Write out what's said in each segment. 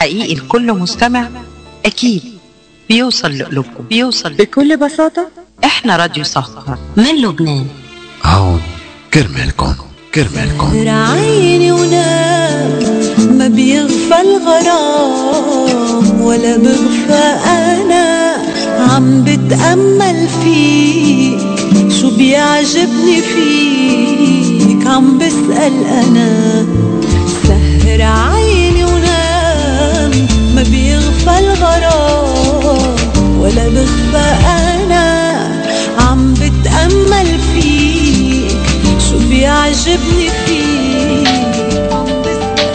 حقيقي لكل مستمع أكيد بيوصل لقلوبكم بيوصل بكل بساطة إحنا راديو سهر من لبنان هون كرمالكم كرمالكم سهر عيني ونام ما بيغفى الغرام ولا بغفى انا عم بتأمل فيك شو بيعجبني فيك عم بسأل انا سهر عيني ونام ما بيغفى الغرام ولا بغفى انا عم بتأمل فيك شو بيعجبني فيك عم بسأل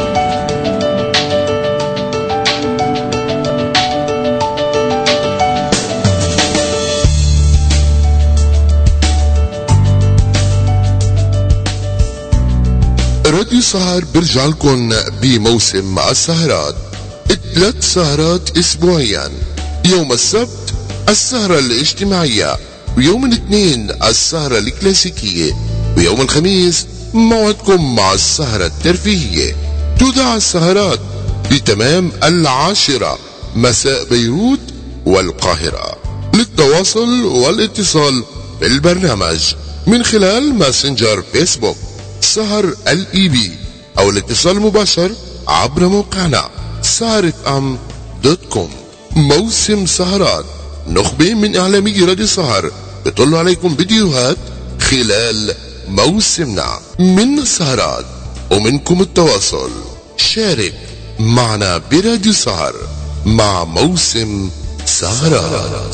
راديو سهر برجع لكم بموسم مع السهرات ثلاث سهرات اسبوعيا يوم السبت السهرة الاجتماعية ويوم الاثنين السهرة الكلاسيكية ويوم الخميس موعدكم مع السهرة الترفيهية تذاع السهرات بتمام العاشرة مساء بيروت والقاهرة للتواصل والاتصال بالبرنامج من خلال ماسنجر فيسبوك سهر الاي بي او الاتصال المباشر عبر موقعنا سهرة ام دوت كوم موسم سهرات نخبة من اعلامي راديو سهر بيطلوا عليكم فيديوهات خلال موسمنا من السهرات ومنكم التواصل شارك معنا براديو سهر مع موسم سهرات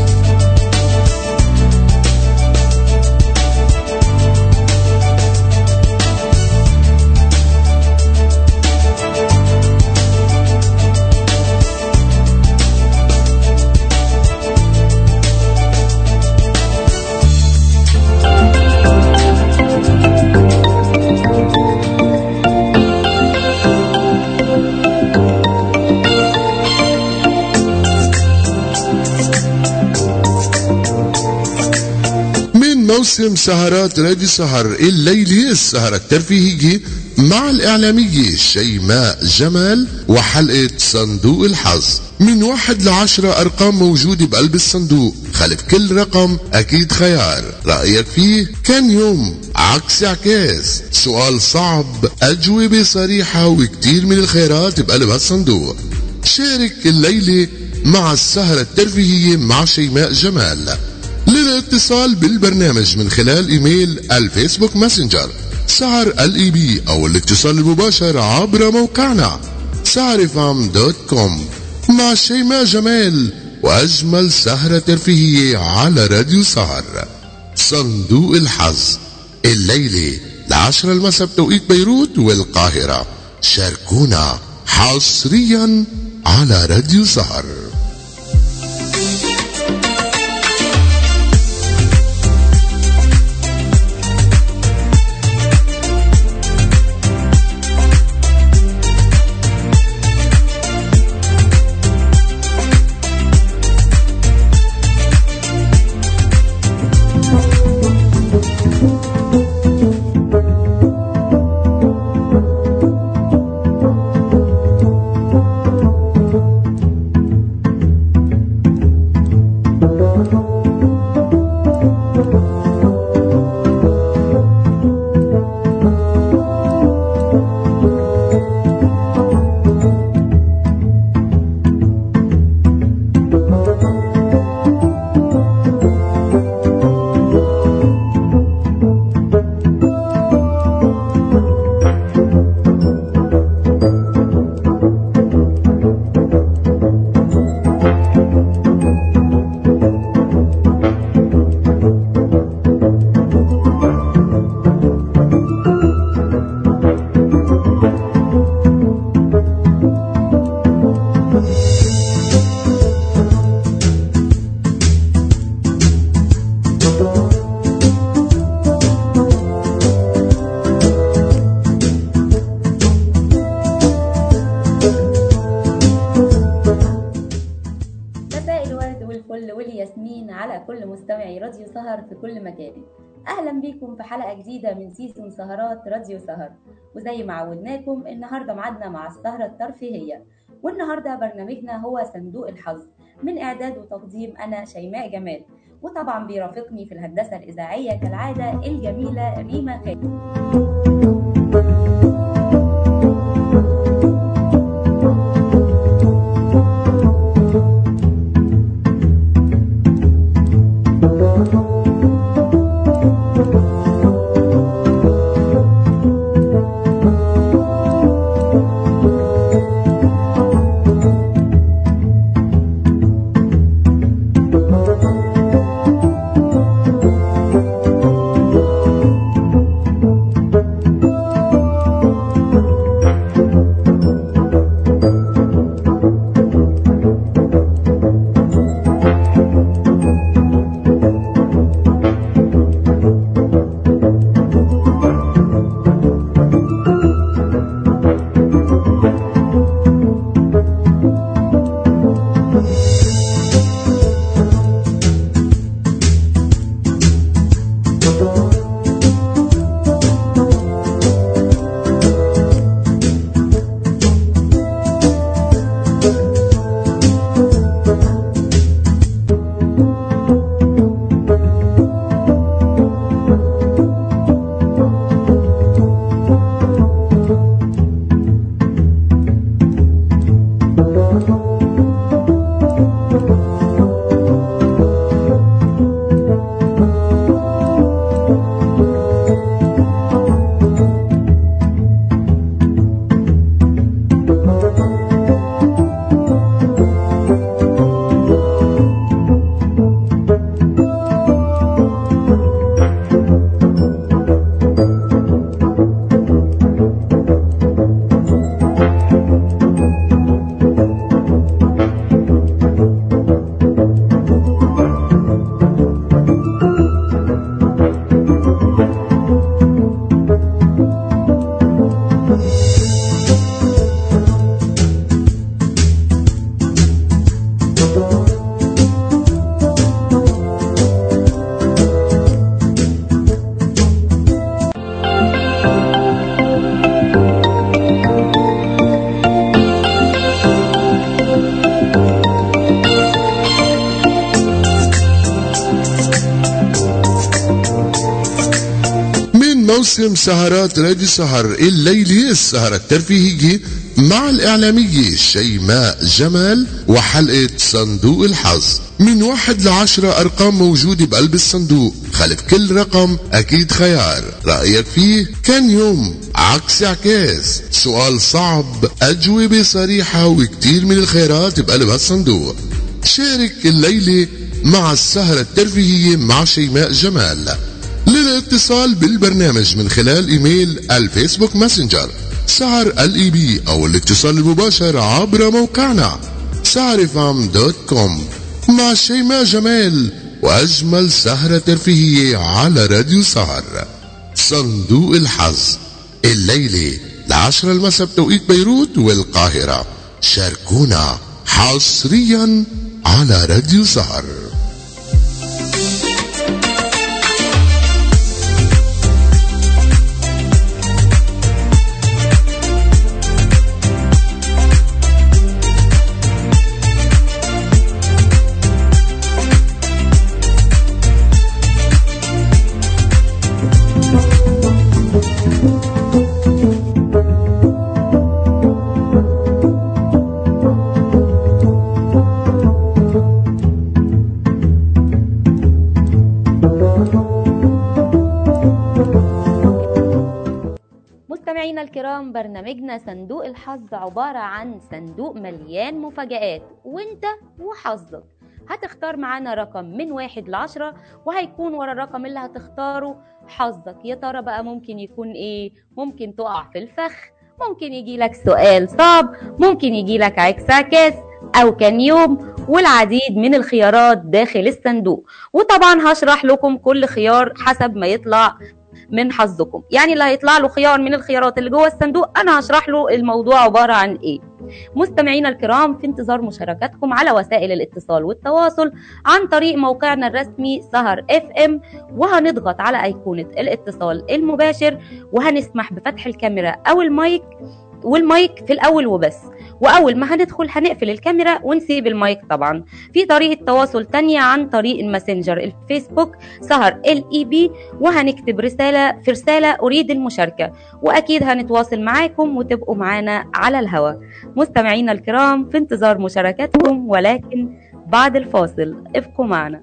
من موسم سهرات راديو سهر الليلة السهرة الترفيهية مع الإعلامية شيماء جمال وحلقة صندوق الحظ من واحد لعشرة أرقام موجودة بقلب الصندوق خلف كل رقم أكيد خيار رأيك فيه كان يوم عكس عكاس سؤال صعب أجوبة صريحة وكتير من الخيارات بقلب هالصندوق شارك الليلة مع السهرة الترفيهية مع شيماء جمال للاتصال بالبرنامج من خلال ايميل الفيسبوك ماسنجر سعر الاي بي او الاتصال المباشر عبر موقعنا سعرفام دوت كوم مع شيماء جمال واجمل سهرة ترفيهية على راديو سهر صندوق الحظ الليلة العشرة المساء بتوقيت بيروت والقاهرة شاركونا حصريا على راديو سهر مساء الورد والفل والياسمين على كل مستمعي راديو سهر في كل مكان اهلا بيكم في حلقه جديده من سيزون سهرات راديو سهر وزي ما عودناكم النهارده ميعادنا مع السهره الترفيهيه والنهاردة برنامجنا هو صندوق الحظ من إعداد وتقديم أنا شيماء جمال وطبعا بيرافقني في الهندسة الإذاعية كالعادة الجميلة ريما خالد من موسم سهرات راديو سهر الليلي السهرة الترفيهية مع الإعلامية شيماء جمال وحلقة صندوق الحظ من واحد لعشرة أرقام موجودة بقلب الصندوق خلف كل رقم أكيد خيار رأيك فيه كان يوم عكس عكاس سؤال صعب أجوبة صريحة وكتير من الخيارات بقلب هالصندوق شارك الليلة مع السهرة الترفيهية مع شيماء جمال للاتصال بالبرنامج من خلال ايميل الفيسبوك ماسنجر سهر الاي بي او الاتصال المباشر عبر موقعنا سهرفام دوت كوم مع شيماء جمال واجمل سهرة ترفيهية على راديو سهر صندوق الحظ الليلة العشرة المساء بتوقيت بيروت والقاهرة شاركونا حصريا على راديو سهر مستمعينا الكرام برنامجنا صندوق الحظ عبارة عن صندوق مليان مفاجآت وانت وحظك هتختار معانا رقم من واحد لعشرة وهيكون ورا الرقم اللي هتختاره حظك يا ترى بقى ممكن يكون ايه ممكن تقع في الفخ ممكن يجي لك سؤال صعب ممكن يجي لك عكس عكاس او كان يوم والعديد من الخيارات داخل الصندوق وطبعا هشرح لكم كل خيار حسب ما يطلع من حظكم يعني اللي هيطلع له خيار من الخيارات اللي جوه الصندوق انا هشرح له الموضوع عباره عن ايه مستمعينا الكرام في انتظار مشاركاتكم على وسائل الاتصال والتواصل عن طريق موقعنا الرسمي سهر اف ام وهنضغط على ايقونه الاتصال المباشر وهنسمح بفتح الكاميرا او المايك والمايك في الاول وبس واول ما هندخل هنقفل الكاميرا ونسيب المايك طبعا في طريقه تواصل تانية عن طريق الماسنجر الفيسبوك سهر ال اي بي وهنكتب رساله في رساله اريد المشاركه واكيد هنتواصل معاكم وتبقوا معانا على الهوا مستمعينا الكرام في انتظار مشاركاتكم ولكن بعد الفاصل ابقوا معنا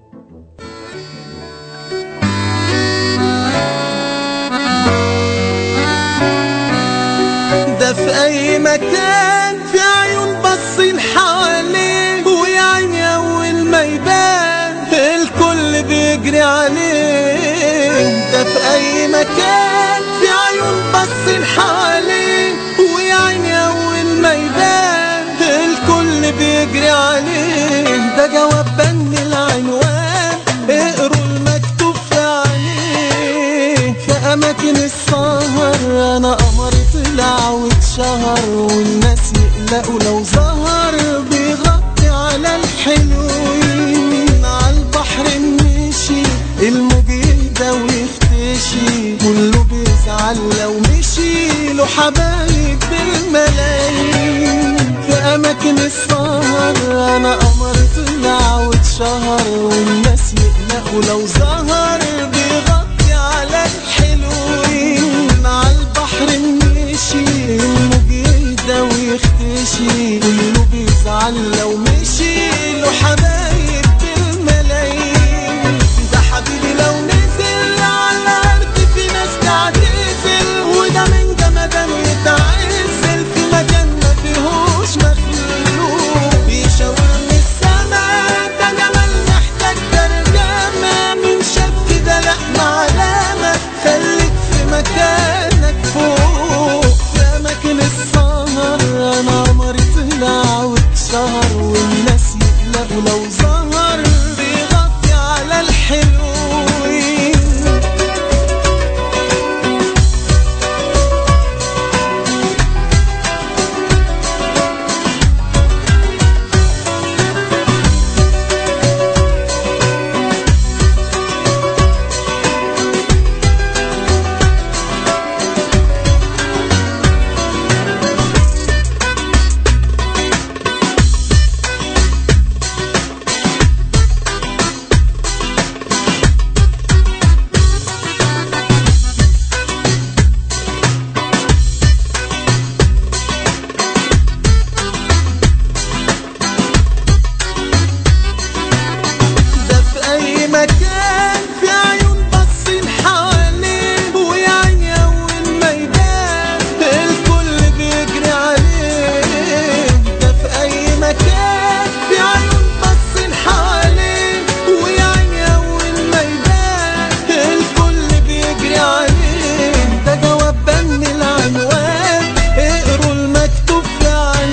ده في اي مكان في عيون باصين حواليه ويا عيني اول ما يبان الكل بيجري عليه ده في اي مكان في عيون باصين حواليه ويا عيني اول ما يبان الكل بيجري عليه ده جواب بن العنوان اقروا المكتوب في عليه في اماكن السهر انا قمر طلع واتشهر والناس يقلقوا لو ظهر بيغطي على الحلوين على البحر مشي الموج يهدى ويختشي كله بيزعل لو مشي له حبايب بالملايين في اماكن السهر انا قمر طلع واتشهر والناس يقلقوا لو ظهر بيغطي على الحلوين على البحر مشي الموج يهدى ويختشي كله بيزعل لو مشي له حبايب بالملايين ده حبيبي لو نزل على الارض في ناس تعتزل وده من جمدان يتعزل في مكان ما فيهوش مخلوق بيشاور من السما ده جمال محتاج ترجمة من شاف كده لا علامة خليك في مكانك فوق في أماكن السهر أنا قمري طلع واتشهر والناس يقلقوا لو ظهر بيغطي على الحلوين ده في اي مكان في عيون باصين حواليه ويا عيني اول ما يبان الكل بيجري عليه ده في اي مكان في عيون باصين حواليه ويا عيني اول ما يبان الكل بيجري عليه ده جواب بن العنوان اقروا المكتوب في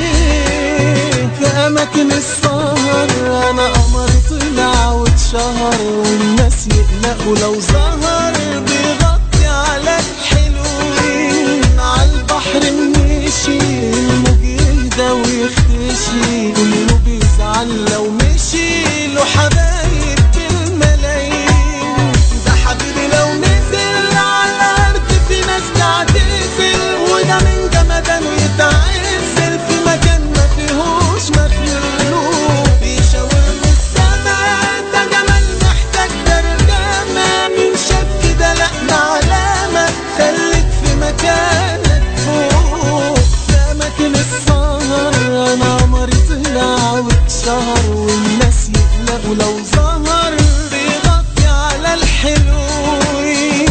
عليه في اماكن السهر انا قمر طلع واتشهر والناس يقلقوا لو ظهر بيغطي على الحلوين على البحر مشي الموج يهدى ويختشي كله بيزعل لو مشي له حبايب بالملايين ده حبيبي لو نزل على الارض في ناس تعتزل وده من جمدان يتعزل في مكان ما فيهوش مخلوق بيشاور من السما ده جمال محتاج ترجمة من شاف كده لا علامة خليك في مكانك فوق في أماكن السهر أنا قمري طلع واتشهر والناس يقلقوا لو ظهر بيغطي على الحلوين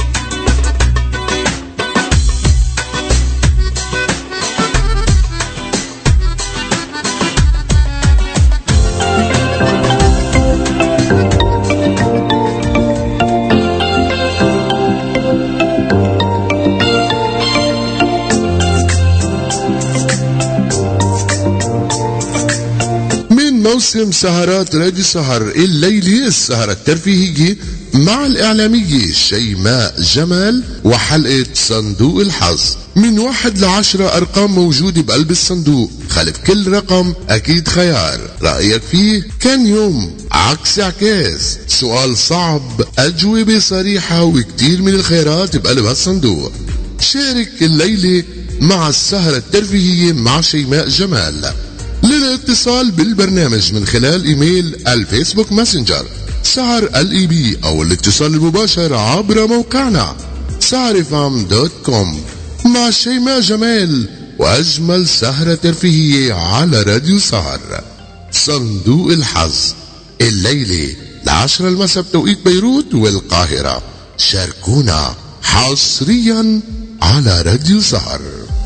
من موسم سهرات راديو سهر الليلي السهرة الترفيهية مع الإعلامية شيماء جمال وحلقة صندوق الحظ من واحد لعشرة أرقام موجودة بقلب الصندوق خلف كل رقم أكيد خيار رأيك فيه كان يوم عكس عكاس سؤال صعب أجوبة صريحة وكتير من الخيارات بقلب هالصندوق شارك الليلة مع السهرة الترفيهية مع شيماء جمال للاتصال بالبرنامج من خلال ايميل الفيسبوك ماسنجر سهر الاي بي او الاتصال المباشر عبر موقعنا سهرفام دوت كوم مع شيماء جمال واجمل سهرة ترفيهية على راديو سهر صندوق الحظ الليلة العشرة المساء بتوقيت بيروت والقاهرة شاركونا حصريا على راديو سهر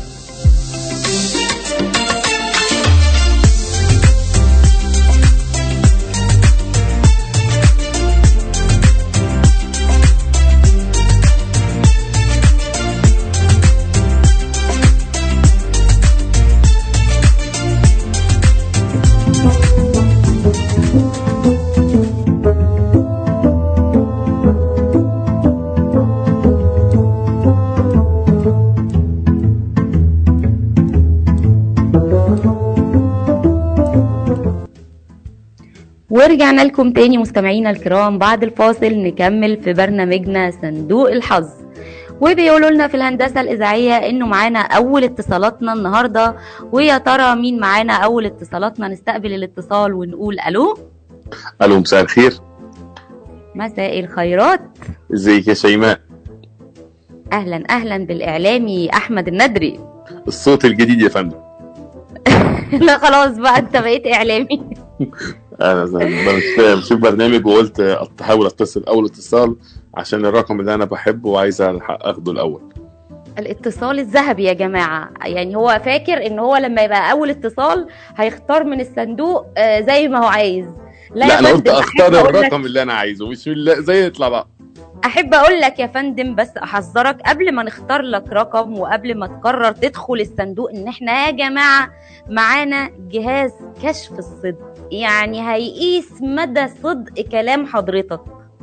ورجعنا لكم تاني مستمعينا الكرام بعد الفاصل نكمل في برنامجنا صندوق الحظ وبيقولوا لنا في الهندسة الإذاعية إنه معانا أول اتصالاتنا النهاردة ويا ترى مين معانا أول اتصالاتنا نستقبل الاتصال ونقول ألو الو مساء الخير مساء الخيرات ازيك يا شيماء أهلا أهلا بالإعلامي أحمد الندري الصوت الجديد يا فندم لا خلاص بقى أنت بقيت إعلامي انا زي ما مش فاهم شوف برنامج وقلت احاول اتصل اول اتصال عشان الرقم اللي انا بحبه وعايز ألحق اخده الاول الاتصال الذهبي يا جماعة يعني هو فاكر ان هو لما يبقى اول اتصال هيختار من الصندوق آه، زي ما هو عايز لا, يا انا قلت فندم، اختار أحب أقول لك- الرقم اللي انا عايزه مش اللي- زي يطلع بقى احب اقول لك يا فندم بس احذرك قبل ما نختار لك رقم وقبل ما تقرر تدخل الصندوق ان احنا يا جماعه معانا جهاز كشف الصدق يعني هيقيس مدى صدق كلام حضرتك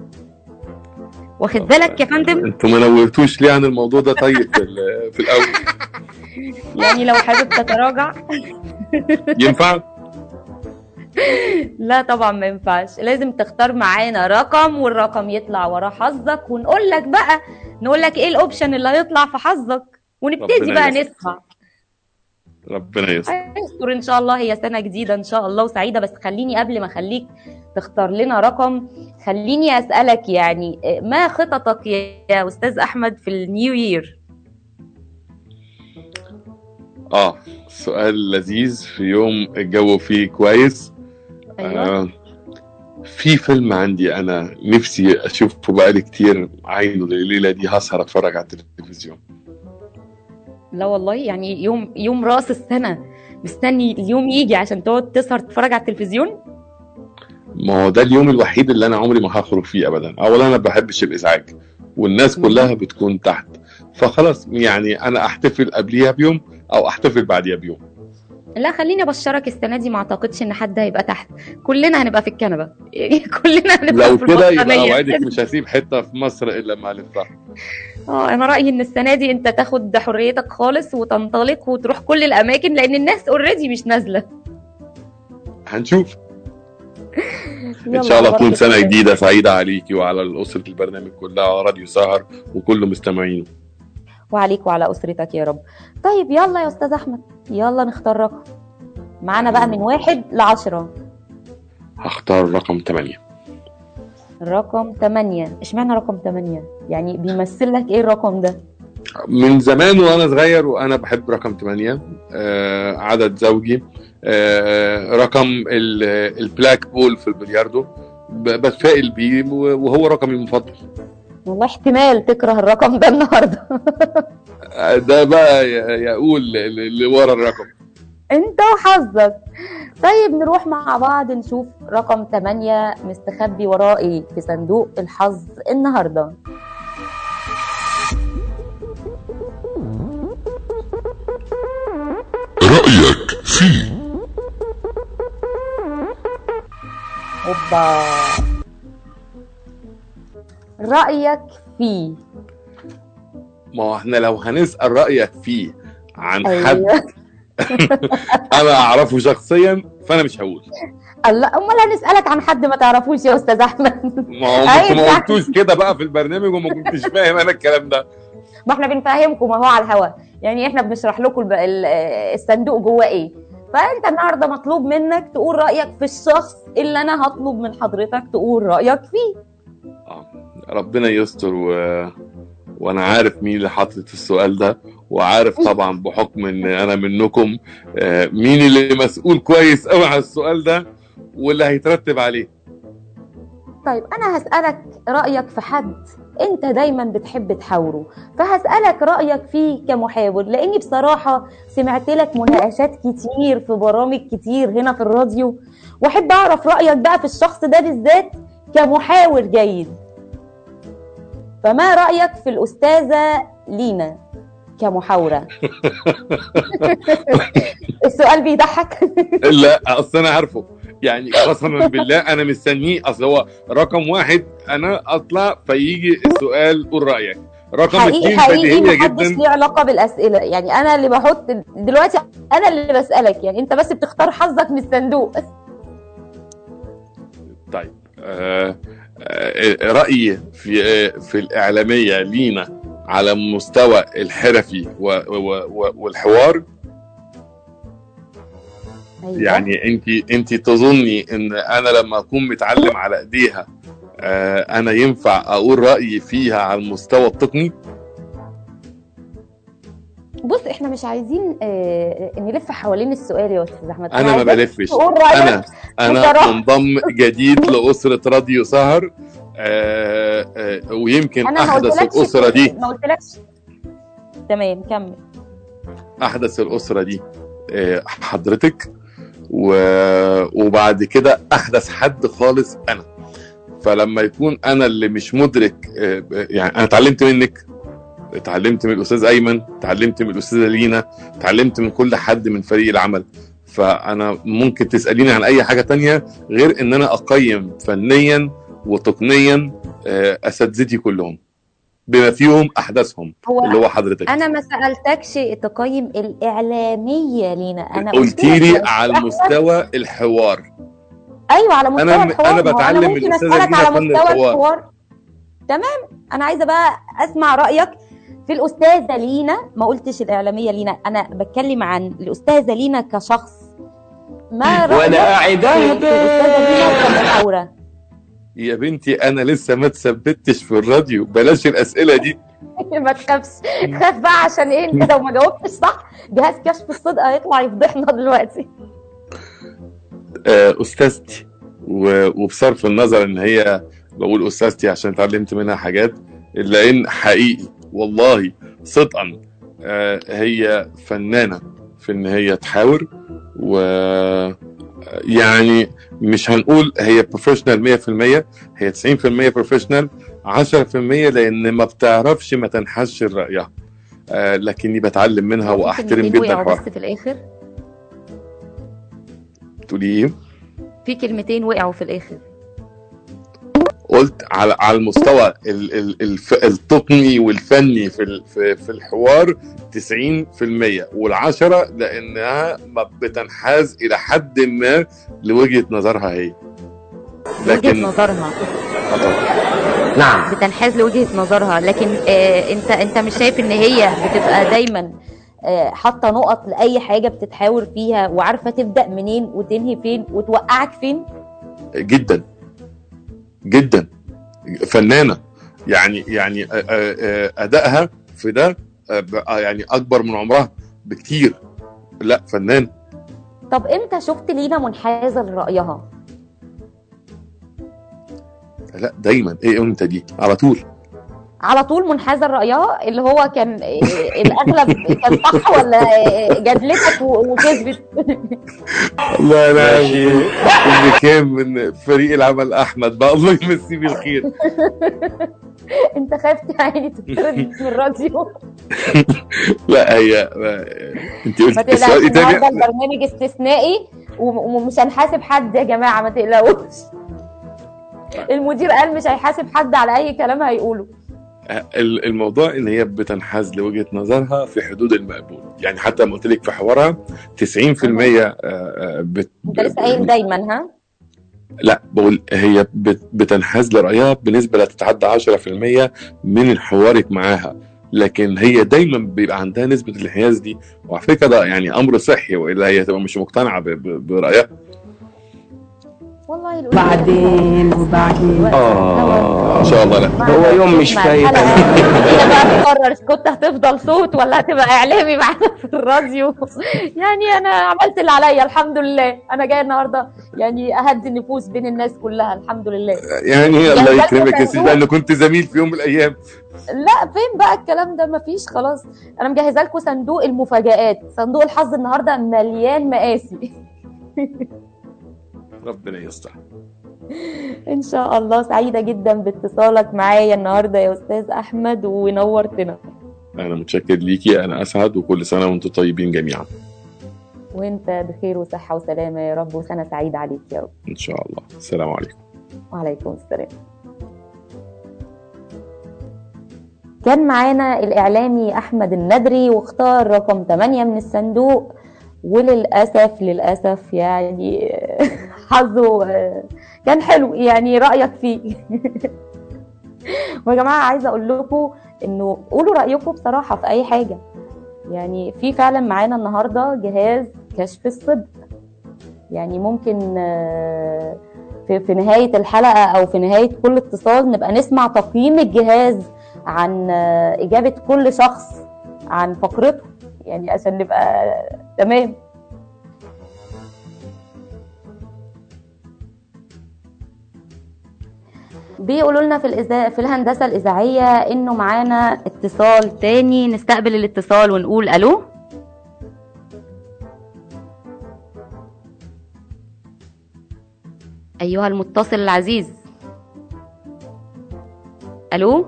واخد بالك يا فندم انتوا ما نورتوش ليه عن الموضوع ده طيب في, ال- في الاول يعني لو حابب تتراجع ينفع لا طبعا ما ينفعش لازم تختار معانا رقم والرقم يطلع وراه حظك ونقول لك بقى نقول لك ايه الاوبشن اللي هيطلع في حظك ونبتدي ربنا بقى يستر. نسمع ربنا يستر هيستر ان شاء الله هي سنه جديده ان شاء الله وسعيده بس خليني قبل ما اخليك تختار لنا رقم خليني اسالك يعني آه، ما خططك يا استاذ احمد في النيو يير اه سؤال لذيذ في يوم الجو فيه كويس ايوه آه في فيلم عندي انا نفسي اشوفه بقالي كتير عاينه الليله دي هسهر اتفرج على التلفزيون لا والله يعني يوم يوم راس السنه مستني اليوم يجي عشان تقعد تسهر تتفرج على التلفزيون ما هو ده اليوم الوحيد اللي انا عمري ما هخرج فيه ابدا اولا انا ما بحبش الازعاج والناس كلها بتكون تحت فخلاص يعني انا احتفل قبليها بيوم او احتفل بعديها بيوم لا خليني ابشرك السنه دي ما اعتقدش ان حد هيبقى تحت كلنا هنبقى في الكنبه كلنا هنبقى لو في كده يبقى البطانية. اوعدك مش هسيب حته في مصر الا ما الفها اه انا رايي ان السنه دي انت تاخد حريتك خالص وتنطلق وتروح كل الاماكن لان الناس اوريدي مش نازله هنشوف ان يلا شاء الله تكون بركة سنه الله. جديده سعيده عليكي وعلى اسره البرنامج كلها وعلى راديو سهر وكل مستمعينه وعليك وعلى اسرتك يا رب طيب يلا يا استاذ احمد يلا نختار رقم معانا بقى من واحد لعشرة هختار رقم 8 رقم تمانية اشمعنى رقم تمانية يعني بيمثل لك ايه الرقم ده من زمان وانا صغير وانا بحب رقم 8 آه عدد زوجي آه رقم ال- البلاك بول في البلياردو ب- بتفائل بيه وهو رقمي المفضل والله احتمال تكره الرقم ده النهارده آه، ده بقى ي- يقول اللي ورا الرقم انت وحظك طيب نروح مع بعض نشوف رقم 8 مستخبي وراه ايه في صندوق الحظ النهارده رأيك فيه اوبا رأيك فيه ما هو احنا لو هنسال رايك فيه عن حد ايوه انا اعرفه شخصيا فانا مش هقول الله امال هنسألك عن حد ما تعرفوش يا استاذ احمد ما هو انتوا أيوة. ما قلتوش كده بقى في البرنامج وما كنتش فاهم انا الكلام ده ما احنا بنفهمكم اهو على الهوا يعني احنا بنشرح لكم الب- ال- الصندوق جواه ايه فانت النهارده مطلوب منك تقول رايك في الشخص اللي انا هطلب من حضرتك تقول رايك فيه ربنا يستر و... وانا عارف مين اللي حاطط السؤال ده وعارف طبعا بحكم ان انا منكم آه، مين اللي مسؤول كويس قوي على السؤال ده واللي هيترتب عليه طيب انا هسالك رايك في حد انت دايما بتحب تحاوره فهسالك رايك فيه كمحاور لاني بصراحه سمعت لك مناقشات كتير في برامج كتير هنا في الراديو واحب اعرف رايك بقى في الشخص ده بالذات كمحاور جيد فما رايك في الاستاذه لينا كمحاوره السؤال بيضحك لا اصل انا عارفه يعني قسما بالله انا مستنيه اصل هو رقم واحد انا اطلع فيجي السؤال قول رايك رقم حقيقي اثنين حقيقي بديهيه محدش جدا ليه علاقه بالاسئله يعني انا اللي بحط دلوقتي انا اللي بسالك يعني انت بس بتختار حظك من الصندوق طيب آه آه رايي في آه في الاعلاميه لينا على المستوى الحرفي و و و والحوار أيوة. يعني انت انت تظني ان انا لما اكون متعلم على ايديها آه انا ينفع اقول رايي فيها على المستوى التقني بص احنا مش عايزين آه نلف حوالين السؤال يا استاذ احمد انا ما عايزاك بلفش تقول رايك انا انا بصراحة. منضم جديد لاسره راديو سهر آه آه ويمكن انا ما احدث قلتلكش الاسره دي ما قلتلكش تمام كمل احدث الاسره دي آه، حضرتك و... وبعد كده احدث حد خالص انا فلما يكون انا اللي مش مدرك آه، يعني انا اتعلمت منك اتعلمت من الاستاذ ايمن اتعلمت من الاستاذه لينا اتعلمت من كل حد من فريق العمل فانا ممكن تساليني عن اي حاجه تانية غير ان انا اقيم فنيا وتقنيا آه، اساتذتي كلهم بما فيهم احدثهم هو اللي هو حضرتك انا ما سالتكش تقيم الاعلاميه لينا انا قلت لك لي يا على أستاذ المستوى الحوار ايوه على مستوى أنا- الحوار أنا ما هو بتعلم من ممكن الأستاذة اسالك دينا على فن مستوى الحوار. الحوار تمام انا عايزه بقى اسمع رايك في الاستاذه لينا ما قلتش الاعلاميه لينا انا بتكلم عن الاستاذه لينا كشخص ما رايك وأنا قاعدة في الاستاذه لينا كمحاوره يا بنتي انا لسه ما تثبتش في الراديو بلاش الاسئله دي ما تخافش خاف بقى عشان ايه انت لو ما جاوبتش صح جهاز كشف الصدق هيطلع يفضحنا دلوقتي آه، استاذتي و- وبصرف النظر ان هي بقول استاذتي عشان اتعلمت منها حاجات الا ان حقيقي والله صدقا آه، هي فنانه في ان هي تحاور و يعني مش هنقول هي بروفيشنال 100% هي 90% بروفيشنال 10% لان ما بتعرفش ما تنحش رايها آه، لكني بتعلم منها واحترم كلمتين جدا وقعوا حوارها بس في الاخر تقولي ايه في كلمتين وقعوا في الاخر قلت على على المستوى ال ال الف التقني والفني في ال في, في الحوار 90% والعشرة لانها ما بتنحاز الى حد ما لوجهه نظرها هي وجهه لكن نظرها نعم بتنحاز لوجهه نظرها لكن آه انت انت مش شايف ان هي بتبقى دايما آه حاطه نقط لاي حاجه بتتحاور فيها وعارفه تبدا منين وتنهي فين وتوقعك فين جدا جدا فنانه يعني يعني آه، آه، آه، ادائها في ده آه، بقى يعني اكبر من عمرها بكتير لا فنان طب امتى شفت لينا منحازه لرايها لا دايما ايه امتى دي على طول على طول منحازه لرايها اللي هو كان آه، الاغلب كان صح ولا آه، جادلتك و- وكذبت الله لا اللي كان من فريق العمل احمد بقى الله يمسيه بالخير انت خايف يعني تتطرد من الراديو لا هي انت ما قلت تقلقش السؤال ايه النهارده تاني البرنامج استثنائي وم- ومش هنحاسب حد يا جماعه ما تقلقوش المدير قال مش هيحاسب حد على اي كلام هيقوله ال- الموضوع ان هي بتنحاز لوجهه نظرها في حدود المقبول يعني حتى لما قلت لك في حوارها 90% آه، آه، بت انت لسه قايل دايما ها لا بقول هي بت- بتنحاز لرايها بنسبه لا تتعدى 10% من حوارك معاها لكن هي دايما بيبقى عندها نسبه الانحياز دي وعلى فكره ده يعني امر صحي والا هي هتبقى مش مقتنعه ب- ب- برايها والله الأستاذ بعدين وبعدين ان شاء الله لا هو يوم مش مع فايت. الحلقة. كده بقى تقرر كنت هتفضل صوت ولا هتبقى اعلامي معانا في الراديو يعني انا عملت اللي عليا الحمد لله انا جايه النهارده يعني اهدي النفوس بين الناس كلها الحمد لله يعني الله يعني يكرمك يا ده سيدي لان كنت زميل في يوم من الايام لا فين بقى الكلام ده مفيش خلاص انا مجهزه لكم صندوق المفاجآت صندوق الحظ النهارده مليان مقاسي ربنا يستر ان شاء الله سعيده جدا باتصالك معايا النهارده يا استاذ احمد ونورتنا انا متشكر ليكي انا اسعد وكل سنه وانتم طيبين جميعا وانت بخير وصحه وسلامه يا رب وسنه سعيده عليك يا رب ان شاء الله السلام عليكم وعليكم السلام كان معانا الإعلامي أحمد الندري واختار رقم 8 من الصندوق وللأسف للأسف يعني حظه كان حلو يعني رأيك فيه ويا جماعة عايزة أقول لكم إنه قولوا رأيكم بصراحة في أي حاجة يعني في فعلا معانا النهاردة جهاز كشف الصدق يعني ممكن آه، في في نهاية الحلقة أو في نهاية كل اتصال نبقى نسمع تقييم الجهاز عن آه، إجابة كل شخص عن فقرته يعني عشان نبقى تمام بيقولوا لنا في الإذا... في الهندسة الإذاعية إنه معانا اتصال تاني نستقبل الاتصال ونقول ألو أيها المتصل العزيز ألو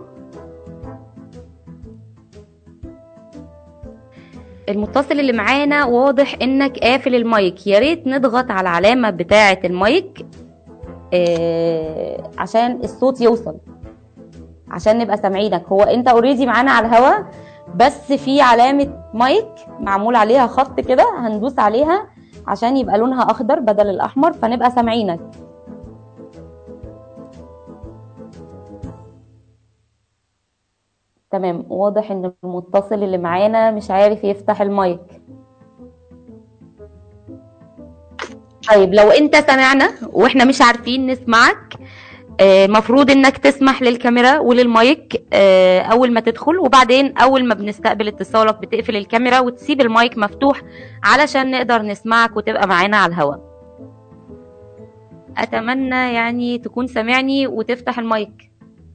المتصل اللي معانا واضح انك قافل المايك يا ريت نضغط على العلامة بتاعة المايك آه عشان الصوت يوصل عشان نبقى سامعينك هو انت اوريدي معانا على الهوا بس في علامة مايك معمول عليها خط كده هندوس عليها عشان يبقى لونها اخضر بدل الاحمر فنبقى سامعينك تمام واضح ان المتصل اللي معانا مش عارف يفتح المايك طيب لو انت سمعنا واحنا مش عارفين نسمعك آه، مفروض انك تسمح للكاميرا وللمايك آه، اول ما تدخل وبعدين اول ما بنستقبل اتصالك بتقفل الكاميرا وتسيب المايك مفتوح علشان نقدر نسمعك وتبقى معانا على الهواء اتمنى يعني تكون سامعني وتفتح المايك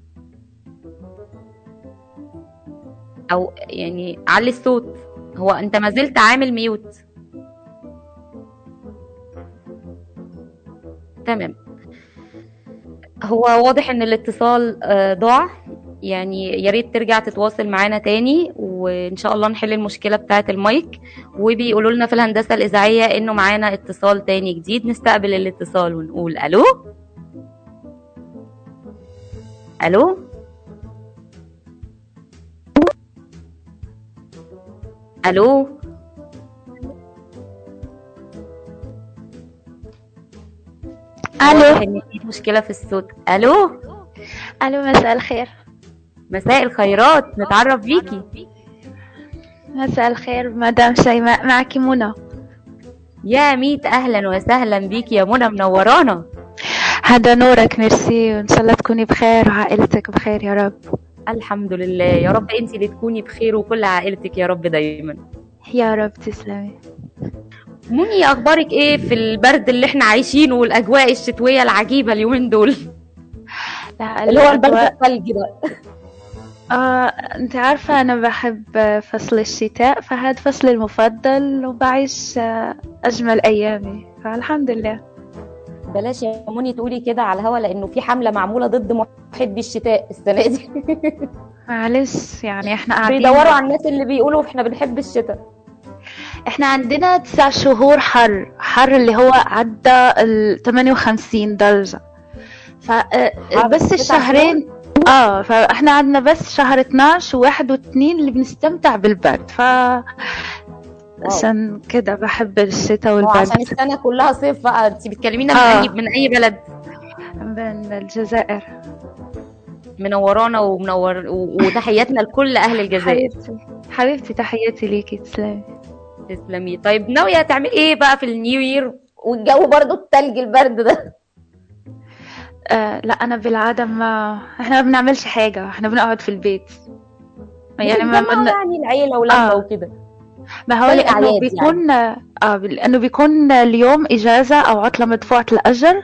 او يعني علي الصوت هو انت ما زلت عامل ميوت تمام هو واضح ان الاتصال آه، ضاع يعني يا ريت ترجع تتواصل معانا تاني وان شاء الله نحل المشكله بتاعه المايك وبيقولوا لنا في الهندسه الاذاعيه انه معانا اتصال تاني جديد نستقبل الاتصال ونقول الو الو الو واضح ان في مشكله في الصوت الو الو مساء الخير مساء الخيرات نتعرف بيكي مساء الخير مدام شيماء معك منى يا ميت اهلا وسهلا بيكي يا منى منورانا هذا نورك ميرسي وان شاء الله تكوني بخير وعائلتك بخير يا رب الحمد لله يا رب انت اللي تكوني بخير وكل عائلتك يا رب دايما يا رب تسلمي مني اخبارك ايه في البرد اللي احنا عايشينه والاجواء الشتويه العجيبه اليومين دول لا اللي هو البرد الأجواء- الثلجي ده آه، انت عارفة انا بحب فصل الشتاء فهذا فصلي المفضل وبعيش آه، اجمل ايامي فالحمد لله بلاش يا مني تقولي كده على الهوا لانه في حمله معموله ضد محبي الشتاء السنه دي معلش يعني احنا قاعدين بيدوروا على الناس اللي بيقولوا احنا بنحب الشتاء احنا عندنا تسع شهور حر حر اللي هو عدى ال 58 درجة ف آه، حر بس تسع الشهرين اه فاحنا عندنا بس شهر 12 وواحد واثنين اللي بنستمتع بالبرد ف عشان كده بحب الشتاء هو والبرد عشان السنه كلها صيف بقى انت بتكلمينا من آه. اي من اي بلد من الجزائر منورانا ومنور و- وتحياتنا لكل اهل الجزائر حبيبتي حبيبتي تحياتي ليكي تسلمي تسلمي طيب ناويه تعملي ايه بقى في النيو يير والجو برضو التلج البرد ده آه لا انا بالعاده ما احنا ما بنعملش حاجه احنا بنقعد في البيت يعني ما بتجمعوا من... يعني العيله ولمه آه. وكده ما هو زي لانه الأعياد بيكون اه لانه بيكون اليوم اجازه او عطله مدفوعه الاجر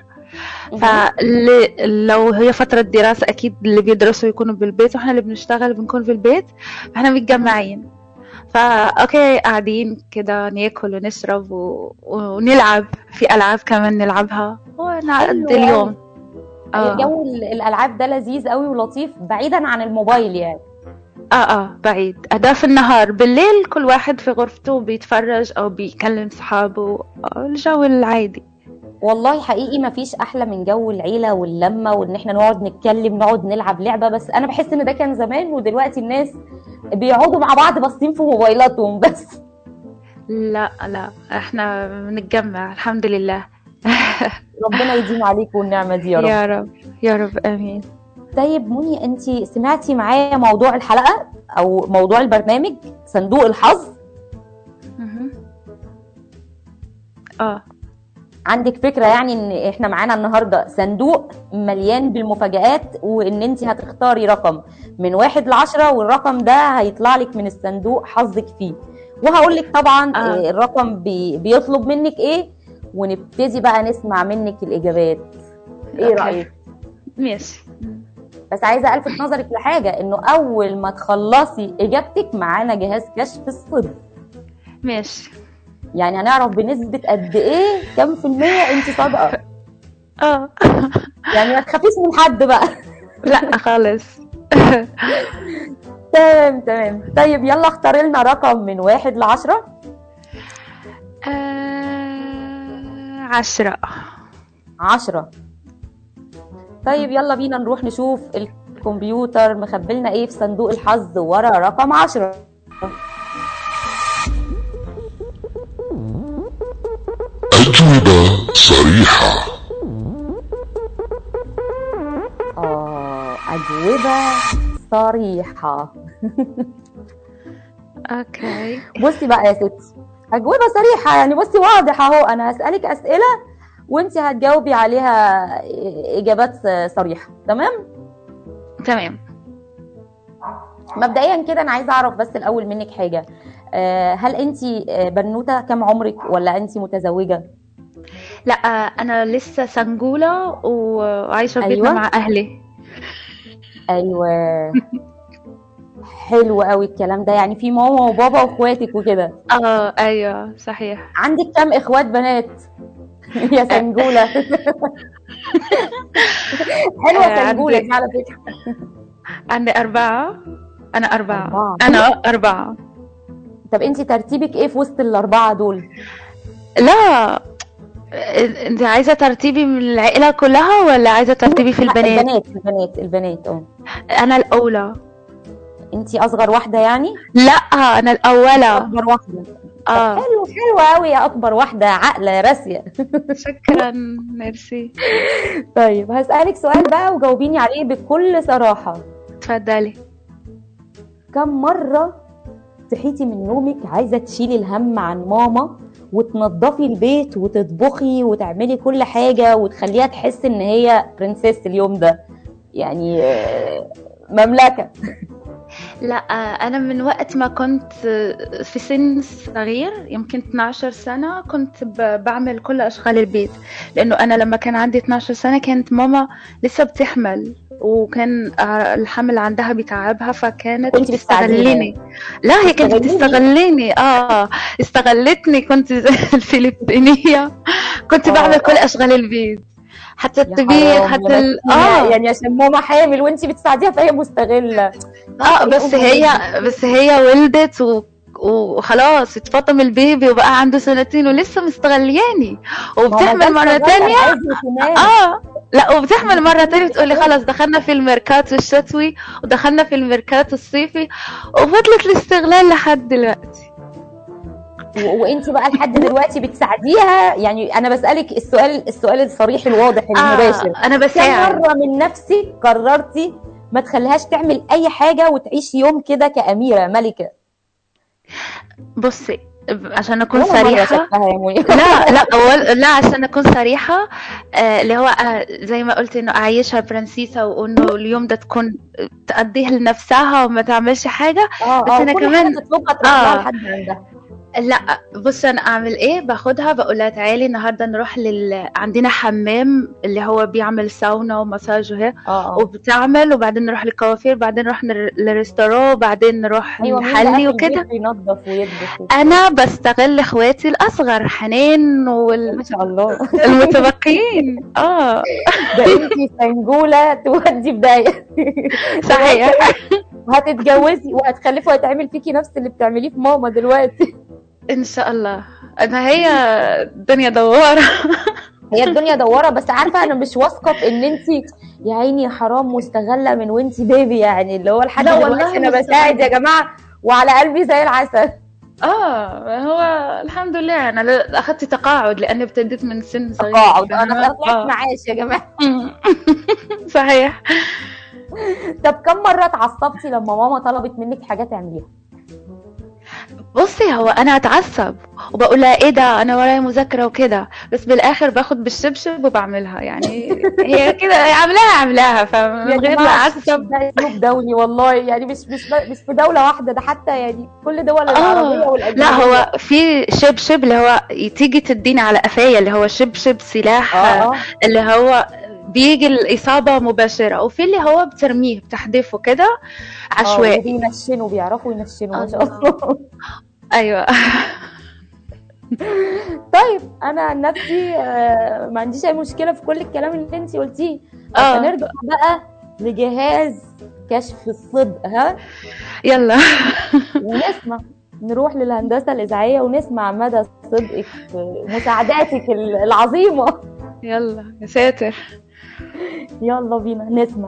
فلو هي فترة دراسة أكيد اللي بيدرسوا يكونوا بالبيت وإحنا اللي بنشتغل بنكون في البيت فإحنا متجمعين فا أوكي قاعدين كده ناكل ونشرب و... ونلعب في ألعاب كمان نلعبها حلو ونقضي أوي. اليوم آه. جو ال- الالعاب ده لذيذ قوي ولطيف بعيدا عن الموبايل يعني اه اه بعيد ده في النهار بالليل كل واحد في غرفته بيتفرج او بيكلم صحابه آه، الجو العادي والله حقيقي ما فيش احلى من جو العيله واللمه وان احنا نقعد نتكلم نقعد نلعب لعبه بس انا بحس ان ده كان زمان ودلوقتي الناس بيقعدوا مع بعض باصين في موبايلاتهم بس لا لا احنا بنتجمع الحمد لله ربنا يديم عليكم النعمه دي يا رب يا رب يا رب امين طيب مني انت سمعتي معايا موضوع الحلقه او موضوع البرنامج صندوق الحظ مهم. اه عندك فكره يعني ان احنا معانا النهارده صندوق مليان بالمفاجآت وان انت هتختاري رقم من واحد لعشرة والرقم ده هيطلع لك من الصندوق حظك فيه وهقول لك طبعا آه. آه. الرقم بي بيطلب منك ايه ونبتدي بقى نسمع منك الاجابات ايه أوكي. رايك ماشي بس عايزه الفت نظرك لحاجه انه اول ما تخلصي اجابتك معانا جهاز كشف الصدر ماشي يعني هنعرف بنسبه قد ايه كام في الميه انت صادقه اه يعني ما تخافيش من حد بقى لا خالص تمام تمام طيب يلا اختاري لنا رقم من واحد لعشرة آه، عشرة عشرة طيب يلا بينا نروح نشوف الكمبيوتر مخبلنا ايه في صندوق الحظ ورا رقم عشرة أجوبة صريحة اه أجوبة صريحة اوكي بصي بقى يا ستي أجوبة صريحة يعني بصي واضح أهو أنا هسألك أسئلة وأنت هتجاوبي عليها إجابات صريحة تمام؟ تمام مبدئيا كده انا عايزه اعرف بس الاول منك حاجه آه، هل انت بنوته كم عمرك ولا انت متزوجه لا آه، انا لسه سنجولة وعايشة في بيتنا أيوة. مع اهلي ايوه حلو قوي الكلام ده يعني في ماما وبابا واخواتك وكده اه ايوه صحيح عندك كم اخوات بنات يا سنجوله حلوه آه، سنجوله عندي- دي على فكره عندي أربعة أنا أربعة, أربعة. أنا أربعة طب انت ترتيبك ايه في وسط الاربعه دول لا انت عايزة ترتيبي من العائلة كلها ولا عايزة ترتيبي في لا، البنات البنات البنات البنات اه انا الاولى انت اصغر واحده يعني لا انا الاولى اكبر واحده اه حلو حلو قوي يا اكبر واحده عاقله راسيه شكرا ميرسي طيب هسألك سؤال بقى وجاوبيني عليه بكل صراحة اتفضلي كم مرة صحيتي من نومك عايزة تشيلي الهم عن ماما وتنظفي البيت وتطبخي وتعملي كل حاجة وتخليها تحس ان هي برنسيس اليوم ده يعني آه، مملكة لا انا من وقت ما كنت في سن صغير يمكن 12 سنة كنت ب- بعمل كل اشغال البيت لانه انا لما كان عندي 12 سنة كانت ماما لسه بتحمل وكان آه، الحمل عندها بتعبها فكانت كنت بتساعديها بتستغلني لا هي كانت بتستغليني؟ بتستغلني اه استغلتني كنت زي الفلبينية كنت آه، بعمل كل آه. اشغال البيت حتى يا الطبيخ حرام، حتى يا ال... مسكينة. اه يعني عشان ماما حامل وانت بتساعديها فهي مستغلة اه بس هي بس هي ولدت و... وخلاص اتفطم البيبي وبقى عنده سنتين ولسه مستغلياني وبتحمل مرة تانية اه لا وبتحمل مرة تانية بتقولي خلاص دخلنا في الميركاتو الشتوي ودخلنا في الميركاتو الصيفي وفضلت الاستغلال لحد دلوقتي وانت بقى لحد دلوقتي بتساعديها يعني انا بسألك السؤال السؤال الصريح الواضح المباشر آه انا كم بساعد مرة من نفسك قررتي ما تخليهاش تعمل اي حاجه وتعيش يوم كده كاميره ملكه بصي عشان اكون ولا مرة صريحه شفتها يا منى. لا لا أول لا عشان اكون صريحه آه اللي هو آه زي ما قلت انه اعيشها برنسيسه وانه اليوم ده تكون تقضيه لنفسها وما تعملش حاجه اه بس اه أنا كل كمان- حاجه تطلبها تروح لها آه. لحد عندها لا بص انا اعمل ايه باخدها بقول لها تعالي النهارده نروح لل عندنا حمام اللي هو بيعمل ساونا ومساج وهيك اه اه وبتعمل وبعدين نروح للكوافير بعدين نروح نر- للريستوران وبعدين نروح ايوه مين نحلي بقى في وكده البيت بينظف ويطبخ و- انا بستغل اخواتي الاصغر حنان ما والمتبقيين شاء الله اه ده انتي سنجوله تودي بدايه صحيح هتتجوزي وهتخلفي وهتعمل فيكي نفس اللي بتعمليه في ماما دلوقتي ان شاء الله انا هي الدنيا دواره هي الدنيا دواره بس عارفه انا مش واثقه في ان انت يا عيني حرام مستغله من وانت بيبي يعني اللي هو لحد لا دلوقتي والله انا مستغلة. بساعد يا جماعه وعلى قلبي زي العسل اه هو الحمد لله انا ل- اخذت تقاعد لاني ابتديت من سن صغير تقاعد انا فاهمة؟ طلعت آه. معاش يا جماعه صحيح طب كم مره اتعصبتي لما ماما طلبت منك حاجه تعمليها بصي هو انا اتعصب وبقول لها ايه ده انا ورايا مذاكره وكده بس بالاخر باخد بالشبشب وبعملها يعني هي كده عاملاها عاملاها فمن يا غير لا جماعه اعصب ده اسلوب دولي والله يعني مش مش مش في دوله واحده ده حتى يعني كل دول آه. العربيه والاجنبيه لا هو في شبشب اللي هو تيجي تديني على قفايا اللي هو شبشب سلاح اه اه اللي هو بيجي الإصابة مباشرة وفي اللي هو بترميه بتحدفه كده اه عشوائي وبينشنوا بيعرفوا ينشنوا ما شاء الله. الله أيوة طيب انا عن نفسي آه، ما عنديش اي مشكله في كل الكلام اللي انت قلتيه بس آه. هنرجع بقى لجهاز كشف الصدق ها يلا ونسمع نروح للهندسه الاذاعيه ونسمع مدى صدقك في مساعداتك العظيمه يلا يا ساتر يلا بينا نسمع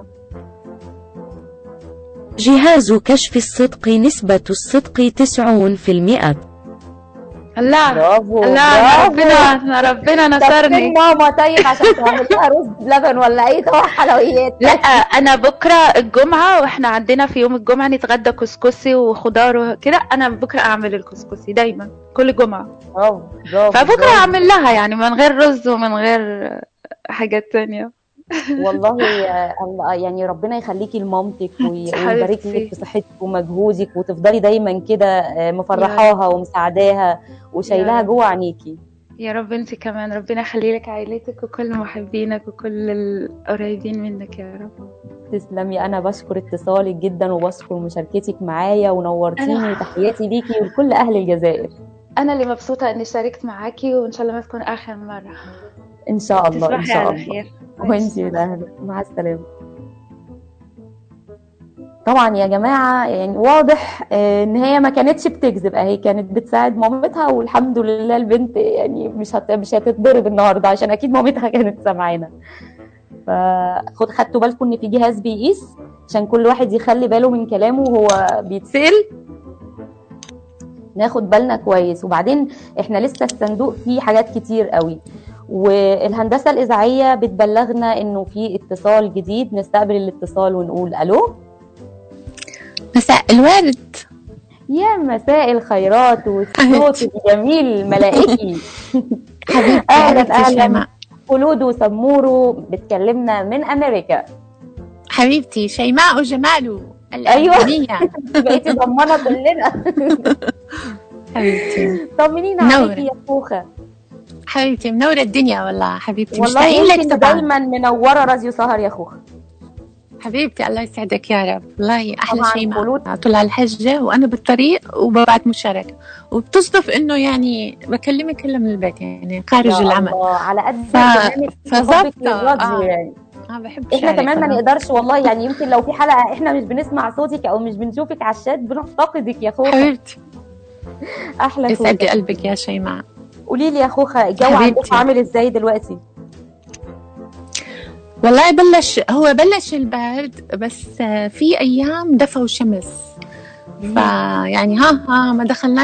جهاز كشف الصدق نسبة الصدق تسعون في المئة الله برافو الله أنا برافو. ربنا أنا ربنا طب فين نصرني ماما طيب عشان تعمل لها رز بلبن ولا اي طبق حلويات لا أنا بكرة الجمعة وإحنا عندنا في يوم الجمعة نتغدى كسكسي وخضار وكده أنا بكرة أعمل الكسكسي دايما كل جمعة برافو برافو فبكرة برافو. أعمل لها يعني من غير رز ومن غير حاجات تانية والله آه، الله- يعني ربنا يخليكي لمامتك وي- حبيبتي. ويبارك لك في صحتك ومجهودك وتفضلي دايما كده آه، مفرحاها ومساعداها وشايلاها رب. جوه عينيكي يا رب انت كمان ربنا يخلي لك عائلتك وكل محبينك وكل القريبين منك يا رب تسلمي انا بشكر اتصالك جدا وبشكر مشاركتك معايا ونورتيني أنا- تحياتي ليكي ولكل اهل الجزائر انا اللي مبسوطه اني شاركت معاكي وان شاء الله ما تكون اخر مره ان شاء الله ان تصبحي شاء على الله خير وانتي الاهل مع السلامه طبعا يا جماعه يعني واضح آه، ان هي ما كانتش بتكذب هي كانت بتساعد مامتها والحمد لله البنت يعني مش هت... مش هتتضرب النهارده عشان اكيد مامتها كانت سامعانا فخد خدتوا بالكم ان في جهاز بيقيس عشان كل واحد يخلي باله من كلامه وهو بيتسال ناخد بالنا كويس وبعدين احنا لسه الصندوق فيه حاجات كتير قوي والهندسه الاذاعيه بتبلغنا انه في اتصال جديد نستقبل الاتصال ونقول الو مساء الورد يا مساء الخيرات والصوت الجميل الملائكي حبيبتي اهلا حبيبتي اهلا شيماء خلود وسمورو بتكلمنا من امريكا حبيبتي شيماء وجماله ايوه الألمانية بقيتي ضمانه كلنا حبيبتي طمنينا منورة. عليكي يا خوخه حبيبتي منورة الدنيا والله حبيبتي والله مشتاقين انت لك اللي طبعا دايما منوره راديو سهر يا خوخه حبيبتي الله يسعدك يا رب والله احلى طبعاً شيء خلود. معك طول على الحجة وانا بالطريق وببعت مشاركة وبتصدف انه يعني بكلمك هلا من البيت يعني خارج يا العمل الله على قد ف- برنامج فظبطة، حبك للراديو آه. يعني اه بحب احنا أشارك كمان ما والله. نقدرش والله يعني يمكن لو في حلقه احنا مش بنسمع صوتك او مش بنشوفك على الشات بنفتقدك يا خوخه حبيبتي احلى يسعد خوخه قلبك يا شيماء قولي لي يا خوخه الجو حبيبتي. عندكم عامل ازاي دلوقتي والله بلش هو بلش البرد بس آه، في ايام دفى وشمس فيعني ها ها ما دخلناش